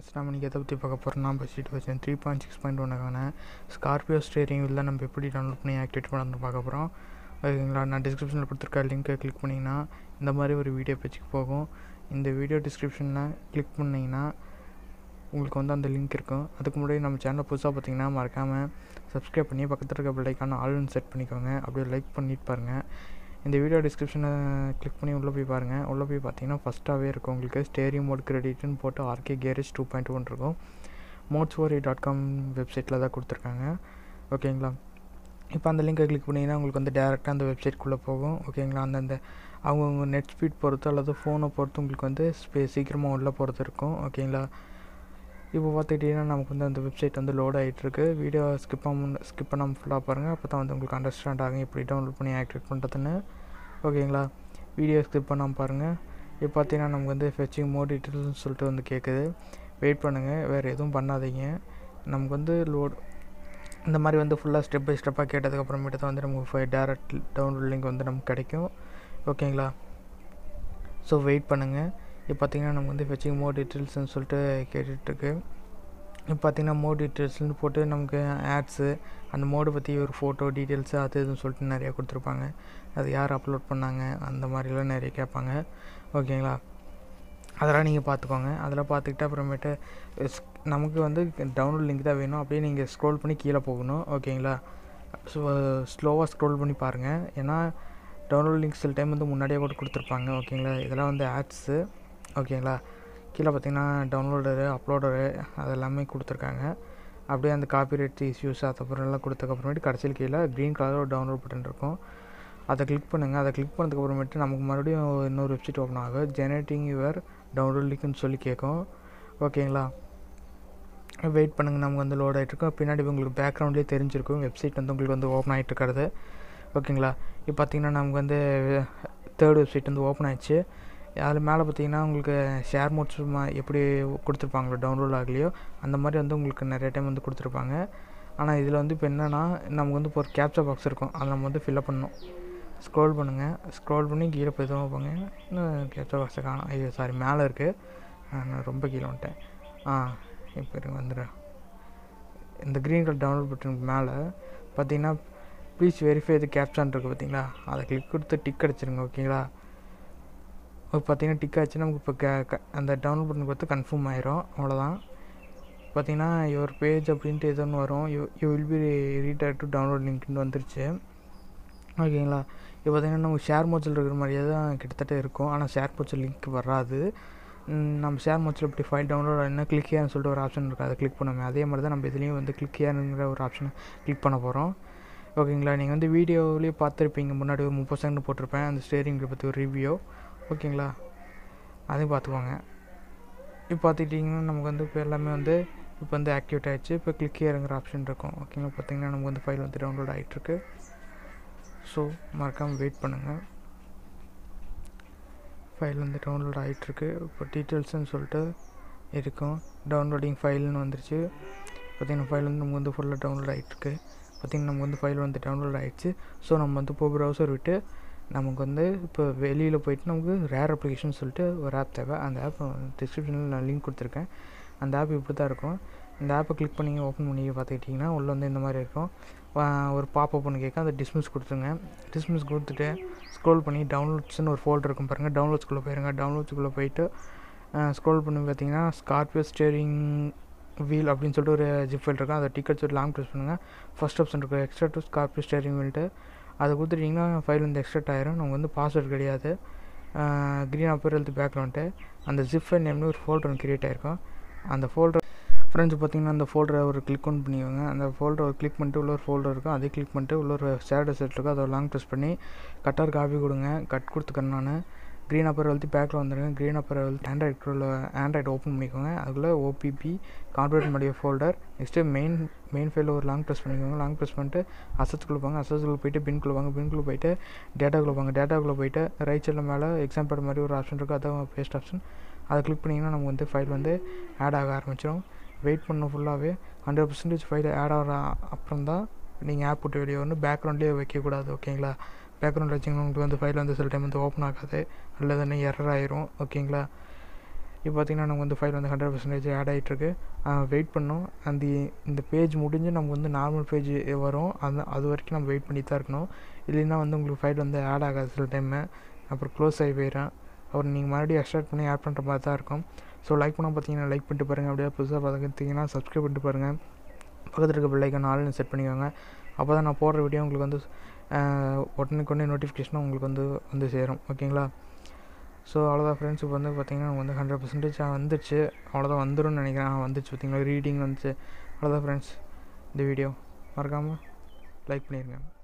friends நம்ம இன்றைக்கி எதை பற்றி பார்க்க போகிறோம்னா பட்ஜெட் வச்சு த்ரீ பாயிண்ட் சிக்ஸ் பாயிண்ட் ஒன்றுக்கான ஸ்கார்பியோ ஸ்டேரிங் வீல் தான் நம்ம எப்படி டவுன்லோட் பண்ணி ஆக்டிவேட் பண்ணி பார்க்க போகிறோம் ஓகேங்களா நான் டிஸ்கிரிப்ஷனில் கொடுத்துருக்க லிங்க்கை கிளிக் பண்ணிங்கன்னா இந்த மாதிரி ஒரு வீடியோ பேஜுக்கு போகும் இந்த வீடியோ டிஸ்கிரிப்ஷனில் கிளிக் பண்ணிங்கன்னா உங்களுக்கு வந்து அந்த லிங்க் இருக்கும் அதுக்கு முன்னாடி நம்ம சேனலை புதுசாக பார்த்தீங்கன்னா மறக்காமல் சப்ஸ்கிரைப் பண்ணி பக்கத்தில் இருக்க பிள்ளைக்கான ஆல்னு செட் பண்ணிக்கோங்க அப்படியே லைக் பண்ணிட்டு பாருங்கள் இந்த வீடியோ டிஸ்கிரிப்ஷனை கிளிக் பண்ணி உள்ளே போய் பாருங்கள் உள்ளே போய் பார்த்தீங்கன்னா ஃபஸ்ட்டாகவே இருக்கும் உங்களுக்கு ஸ்டேரிங் மோட் கிரெடிட்னு போட்டு RK garage two point one இருக்கும் மோட்ஸ் ஓரி டாட் காம் வெப்சைட்டில் தான் கொடுத்துருக்காங்க ஓகேங்களா இப்போ அந்த லிங்கை கிளிக் பண்ணிங்கன்னா உங்களுக்கு வந்து டேரெக்டாக அந்த வெப்சைட்குள்ளே போகும் ஓகேங்களா அந்தந்த அவங்கவுங்க நெட் ஸ்பீட் பொறுத்து அல்லது ஃபோனை பொறுத்து உங்களுக்கு வந்து ஸ்பே சீக்கிரமாக உள்ளே போகிறது இருக்கும் ஓகேங்களா இப்போ பார்த்துக்கிட்டிங்கன்னா நமக்கு வந்து அந்த வெப்சைட் வந்து லோட் ஆகிட்டுருக்கு வீடியோ ஸ்கிப் பண்ண ஸ்கிப் பண்ணாமல் ஃபுல்லாக பாருங்கள் அப்போ தான் வந்து உங்களுக்கு அண்டர்ஸ்டாண்ட் ஆகும் எப்படி டவுன்லோட் பண்ணி ஆக்டிவேட் பண்ணுறதுன்னு ஓகேங்களா வீடியோ ஸ்கிப் பண்ணாமல் பாருங்கள் இப்போ பார்த்தீங்கன்னா நமக்கு வந்து ஃபெச்சிங் மோட் டீட்டெயில்ஸ்னு சொல்லிட்டு வந்து கேட்குது வெயிட் பண்ணுங்கள் வேறு எதுவும் பண்ணாதீங்க நமக்கு வந்து லோட் இந்த மாதிரி வந்து ஃபுல்லாக ஸ்டெப் பை ஸ்டெப்பாக கேட்டதுக்கப்புறமேட்டு தான் வந்து நமக்கு டேரக்ட் டவுன்லோட் லிங்க் வந்து நமக்கு கிடைக்கும் ஓகேங்களா ஸோ வெயிட் பண்ணுங்கள் இப்போ பார்த்தீங்கன்னா நமக்கு வந்து ஃபெச்சிங் மோட் டீட்டெயில்ஸ்னு சொல்லிட்டு கேட்டுட்ருக்கு இப்போ பார்த்தீங்கன்னா மோட் டீட்டெயில்ஸ்னு போட்டு நமக்கு ஆட்ஸு அந்த மோடு பற்றி ஒரு ஃபோட்டோ டீட்டெயில்ஸு அது இதுன்னு சொல்லிட்டு நிறையா கொடுத்துருப்பாங்க அது யார் அப்லோட் பண்ணாங்க அந்த மாதிரிலாம் நிறைய கேட்பாங்க ஓகேங்களா அதெல்லாம் நீங்கள் பார்த்துக்கோங்க அதெல்லாம் பார்த்துக்கிட்டு அப்புறமேட்டு நமக்கு வந்து டவுன்லோட் லிங்க் தான் வேணும் அப்படியே நீங்கள் ஸ்க்ரோல் பண்ணி கீழே போகணும் ஓகேங்களா ஸோ ஸ்லோவாக ஸ்க்ரோல் பண்ணி பாருங்கள் ஏன்னா டவுன்லோட் லிங்க் சில டைம் வந்து முன்னாடியே கூட கொடுத்துருப்பாங்க ஓகேங்களா இதெல்லாம் வந்து ஆட்ஸு ஓகேங்களா கீழே பார்த்தீங்கன்னா டவுன்லோடரு அப்லோடரு அது எல்லாமே கொடுத்துருக்காங்க அப்படியே அந்த காப்பிரைட் இஷ்யூஸ் அதுக்கப்புறம் எல்லாம் கொடுத்ததுக்கப்புறமேட்டு கடைசியில் கீழே க்ரீன் கலர் ஒரு டவுன்லோட் பட்டன் இருக்கும் அதை கிளிக் பண்ணுங்கள் அதை கிளிக் பண்ணதுக்கப்புறமேட்டு நமக்கு மறுபடியும் இன்னொரு வெப்சைட் ஓப்பன் ஆகும் ஜெனரேட்டிங் யுவர் டவுன்லோட் லிங்க்னு சொல்லி கேட்கும் ஓகேங்களா வெயிட் பண்ணுங்கள் நமக்கு வந்து லோட் ஆகிட்ருக்கோம் பின்னாடி உங்களுக்கு பேக்ரவுண்ட்லேயே தெரிஞ்சிருக்கும் வெப்சைட் வந்து உங்களுக்கு வந்து ஓப்பன் ஆகிட்டு இருக்கிறது ஓகேங்களா இப்போ பார்த்தீங்கன்னா நமக்கு வந்து தேர்ட் வெப்சைட் வந்து ஓப்பன் ஆயிடுச்சு அதில் மேலே பார்த்தீங்கன்னா உங்களுக்கு ஷேர் மோட்ஸ் எப்படி கொடுத்துருப்பாங்களோ டவுன்லோட் ஆகலையோ அந்த மாதிரி வந்து உங்களுக்கு நிறைய டைம் வந்து கொடுத்துருப்பாங்க ஆனால் இதில் வந்து இப்போ என்னென்னா நமக்கு வந்து இப்போ ஒரு கேப்சா பாக்ஸ் இருக்கும் அதை நம்ம வந்து ஃபில்அப் பண்ணணும் ஸ்க்ரோல் பண்ணுங்கள் ஸ்க்ரோல் பண்ணி கீழே போய் தான் வைப்பாங்க இன்னும் கேப்சா பாக்ஸை காணும் ஐயோ சாரி மேலே இருக்குது நான் ரொம்ப கீழே வந்துட்டேன் ஆ இப்போ இருங்க வந்துடுறேன் இந்த க்ரீன் கலர் டவுன்லோட் பட்டனுக்கு மேலே பார்த்தீங்கன்னா ப்ளீஸ் வெரிஃபை இது கேப்சான் இருக்குது பார்த்தீங்களா அதை கிளிக் கொடுத்து டிக் அடிச்சிருங்க ஓகேங்களா பார்த்தீங்கன்னா டிக் ஆச்சு நமக்கு இப்போ க அந்த டவுன்லோட் பண்ணி பார்த்து கன்ஃபார்ம் ஆயிரும் அவ்வளோதான் பார்த்தீங்கன்னா யுவர் பேஜ் அப்படின்ட்டு எது ஒன்று வரும் you you will be reader to download லிங்க்னு வந்துருச்சு ஓகேங்களா இப்போ பார்த்தீங்கன்னா நம்ம ஷேர் மோச்சில் இருக்கிற மாதிரியே தான் கிட்டத்தட்ட இருக்கும் ஆனால் ஷேர் மோச்சல் லிங்க் வராது நம்ம ஷேர் மோச்சில் இப்படி ஃபைல் டவுன்லோட் என்ன கிளிக் ஏன்னு சொல்லிட்டு ஒரு ஆப்ஷன் இருக்குது அதை கிளிக் பண்ணுவோம் அதே மாதிரி தான் நம்ம இதுலேயும் வந்து கிளிக் ஏனுங்கிற ஒரு ஆப்ஷனை கிளிக் பண்ண போகிறோம் ஓகேங்களா நீங்கள் வந்து வீடியோவிலேயே பார்த்துருப்பீங்க முன்னாடி ஒரு முப்பது செகண்ட் போட்டிருப்பேன் அந்த ஸ்டேரிங் பற்றி ஒரு ரிவ்யூ ஓகேங்களா அதையும் பார்த்துக்கோங்க இப்போ பார்த்துக்கிட்டிங்கன்னா நமக்கு வந்து இப்போ எல்லாமே வந்து இப்போ வந்து ஆக்டிவேட் ஆகிடுச்சு இப்போ கிளிக் ஏறுங்கிற ஆப்ஷன் இருக்கும் ஓகேங்களா பார்த்தீங்கன்னா நமக்கு வந்து ஃபைல் வந்து டவுன்லோட் ஆகிட்டுருக்கு ஸோ மறக்காமல் வெயிட் பண்ணுங்கள் ஃபைல் வந்து டவுன்லோட் ஆகிட்டுருக்கு இப்போ டீட்டெயில்ஸ்னு சொல்லிட்டு இருக்கும் டவுன்லோடிங் ஃபைல்னு வந்துருச்சு பார்த்திங்கன்னா ஃபைல் வந்து நமக்கு வந்து ஃபுல்லாக டவுன்லோட் ஆகிட்டுருக்கு பார்த்திங்கன்னா நமக்கு வந்து ஃபைல் வந்து டவுன்லோட் ஆகிடுச்சு ஸோ நம்ம வந்து இப்போ ப்ரௌசர் விட்டு நமக்கு வந்து இப்போ வெளியில் போயிட்டு நமக்கு ரேர் அப்ளிகேஷன் சொல்லிட்டு ஒரு ஆப் தேவை அந்த ஆப் டிஸ்கிரிப்ஷனில் நான் லிங்க் கொடுத்துருக்கேன் அந்த ஆப் இப்படி தான் இருக்கும் இந்த ஆப்பை கிளிக் பண்ணி ஓப்பன் பண்ணி பார்த்துக்கிட்டிங்கன்னா உள்ளே வந்து இந்த மாதிரி இருக்கும் ஒரு பாப்பப் ஒன்று கேட்க அதை டிஸ்மிஸ் கொடுத்துருங்க டிஸ்மிஸ் கொடுத்துட்டு ஸ்க்ரோல் பண்ணி டவுன்லோட்ஸ்னு ஒரு ஃபோல்டர் இருக்கும் பாருங்கள் டவுன்லோட்ஸ்குள்ளே போயிருங்க டவுன்லோட்ஸ்குள்ளே போயிட்டு ஸ்க்ரோல் பண்ணி பார்த்தீங்கன்னா ஸ்கார்பியோ ஸ்டேரிங் வீல் அப்படின்னு சொல்லிட்டு ஒரு ஜிப் ஃபைல் இருக்கும் அதை டிக்கெட் சொல்லி லாங் ப்ரெஸ் பண்ணுங்கள் ஃபஸ்ட் ஆப்ஷன் இருக்கும் எக்ஸ்ட்ரா டு ஸ்கார்பியோ ஸ்டேரிங் வீல்ட்டு அதை கொடுத்துட்டிங்கன்னா ஃபைல் வந்து எக்ஸ்ட்ரா ஆயிரும் நமக்கு வந்து பாஸ்வேர்டு கிடையாது க்ரீன் அப்பர் எழுத்து பேக்ரவுண்ட்டு அந்த ஜிப் ஃபைல் நேம்னு ஒரு ஃபோல்டர் ஒன்று க்ரியேட் ஆகிருக்கும் அந்த ஃபோல்டர் ஃப்ரெண்ட்ஸ் பார்த்தீங்கன்னா அந்த ஃபோல்டரை ஒரு கிளிக் ஒன் பண்ணிக்கோங்க அந்த ஃபோல்டரை ஒரு கிளிக் பண்ணிட்டு உள்ள ஒரு ஃபோல்டர் இருக்கும் அதே கிளிக் பண்ணிட்டு உள்ள ஒரு ஷேர் செட் இருக்கும் அதை லாங் ப்ரெஸ் பண்ணி கட்டார் காப்பி கொடுங்க கட் கொடுத்துக்கிறேன் நான் க்ரீன் அப்பர் எழுத்து பேக்கில் வந்துடுங்க க்ரீன் அப்பர் எழுத்து ஆண்ட்ராய்டு ஆண்ட்ராய்டு ஓப்பன் பண்ணிக்கோங்க அதுக்குள்ளே ஓபிபி கான்வெர்ட் மடிய ஃபோல்டர் நெக்ஸ்ட்டு மெயின் மெயின் ஃபைலில் ஒரு லாங் ப்ரெஸ் பண்ணிக்கோங்க லாங் ப்ரெஸ் பண்ணிட்டு அசத்துக்குள்ளே போங்க அசத்துக்குள்ளே போயிட்டு பின்குள்ளே வாங்க பின்குள்ளே போயிட்டு டேட்டாக்குள்ளே போங்க டேட்டாக்குள்ளே போயிட்டு ரைட் சைடில் மேலே எக்ஸாம் பேட் மாதிரி ஒரு ஆப்ஷன் இருக்குது அதான் பேஸ்ட் ஆப்ஷன் அதை கிளிக் பண்ணிங்கன்னா நமக்கு வந்து ஃபைல் வந்து ஆட் ஆக ஆரம்பிச்சிடும் வெயிட் பண்ண ஃபுல்லாகவே ஹண்ட்ரட் பர்சன்டேஜ் ஃபைல் ஆட் ஆகிற அப்புறம் தான் நீங்கள் ஆப் விட்டு வெளியே வரணும் பேக்ரவுண்ட்லேயே வைக்கக்கூடாது ஓகேங்களா பேக்ரவுண்ட் வச்சிங்கன்னா உங்களுக்கு வந்து ஃபைல் வந்து சில டைம் வந்து ஓப்பன் ஆகாது அல்லது என்ன எரர் ஆயிரும் ஓகேங்களா இப்போ பார்த்தீங்கன்னா நமக்கு வந்து ஃபைல் வந்து ஹண்ட்ரட் பர்சன்டேஜ் ஆட் ஆகிட்டுருக்கு வெயிட் பண்ணோம் அந்த இந்த பேஜ் முடிஞ்சு நமக்கு வந்து நார்மல் பேஜ் வரும் அந்த அது வரைக்கும் நம்ம வெயிட் பண்ணி தான் இருக்கணும் இல்லைன்னா வந்து உங்களுக்கு ஃபைல் வந்து ஆட் ஆகாது சில டைமு அப்புறம் க்ளோஸ் ஆகி போயிடும் அப்புறம் நீங்கள் மறுபடியும் எக்ஸ்ட்ராக்ட் பண்ணி ஆட் பண்ணுற மாதிரி தான் இருக்கும் ஸோ லைக் பண்ணால் பார்த்தீங்கன்னா லைக் பண்ணிட்டு பாருங்கள் அப்படியே புதுசாக பார்த்துக்கிட்டிங்கன்னா சப்ஸ்கிரைப் பண்ணிட்டு பாருங்கள் பக்கத்தில் இருக்க பெல்லைக்கான ஆள்னு செட் பண்ணிக்கோங்க அப்போ தான் நான் போடுற வீடியோ உங்களுக்கு வந்து உடனுக்கு உடனே நோட்டிஃபிகேஷனும் உங்களுக்கு வந்து வந்து சேரும் ஓகேங்களா ஸோ அவ்வளோதான் ஃப்ரெண்ட்ஸ் இப்போ வந்து பார்த்தீங்கன்னா வந்து ஹண்ட்ரட் பர்சன்டேஜ் வந்துச்சு அவ்வளோதான் வந்துடும் நினைக்கிறேன் வந்துச்சு பார்த்தீங்களா ரீடிங் வந்துச்சு அவ்வளோதான் ஃப்ரெண்ட்ஸ் இந்த வீடியோ மறக்காமல் லைக் பண்ணிடுங்க